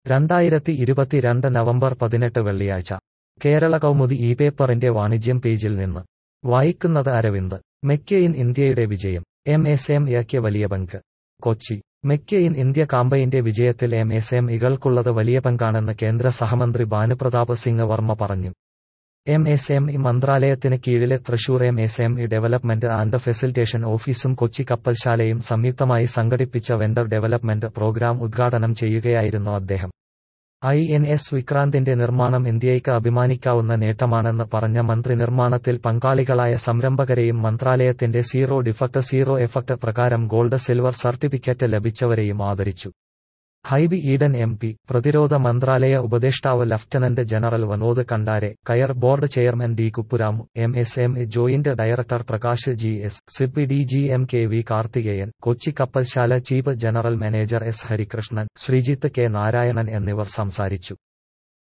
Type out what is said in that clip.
രണ്ടായിരത്തി ഇരുപത്തിരണ്ട് നവംബർ പതിനെട്ട് വെള്ളിയാഴ്ച കേരള കൗമുദി ഈ പേപ്പറിന്റെ വാണിജ്യം പേജിൽ നിന്ന് വായിക്കുന്നത് അരവിന്ദ് മെക്കെയിൻ ഇന്ത്യയുടെ വിജയം എം എസ് എം ഇക്ക് വലിയ പങ്ക് കൊച്ചി മെക്കെയിൻ ഇന്ത്യ കാമ്പയിന്റെ വിജയത്തിൽ എം എസ് എം ഇകൾക്കുള്ളത് വലിയ പങ്കാണെന്ന് കേന്ദ്ര സഹമന്ത്രി ഭാനുപ്രതാപ് സിംഗ് വർമ്മ പറഞ്ഞു എം എസ് എം ഇ മന്ത്രാലയത്തിന് കീഴിലെ Thrissur M S M E development and facilitation ഓഫീസും കൊച്ചി കപ്പൽശാലയും സംയുക്തമായി സംഘടിപ്പിച്ച വെണ്ടർ ഡെവലപ്മെന്റ് പ്രോഗ്രാം ഉദ്ഘാടനം ചെയ്യുകയായിരുന്നു അദ്ദേഹം ഐ എൻ എസ് വിക്രാന്തിന്റെ നിർമ്മാണം ഇന്ത്യയ്ക്ക് അഭിമാനിക്കാവുന്ന നേട്ടമാണെന്ന് പറഞ്ഞ മന്ത്രി നിർമ്മാണത്തിൽ പങ്കാളികളായ സംരംഭകരെയും മന്ത്രാലയത്തിന്റെ സീറോ ഡിഫക്ട് സീറോ എഫക്ട് പ്രകാരം ഗോൾഡ് സിൽവർ സർട്ടിഫിക്കറ്റ് ലഭിച്ചവരെയും ആദരിച്ചു ഹൈബി ഈഡൻ എം പി പ്രതിരോധ മന്ത്രാലയ ഉപദേഷ്ടാവ് ലഫ്റ്റനന്റ് ജനറൽ വനോദ് കണ്ടാരെ കയർ board chairman D Kuppuramu M S M joint director Prakash G S Sibi D G M K V Karthikeyan Kochi കപ്പൽശാല chief general manager S Harikrishnan Sreejith K Narayanan എന്നിവർ സംസാരിച്ചു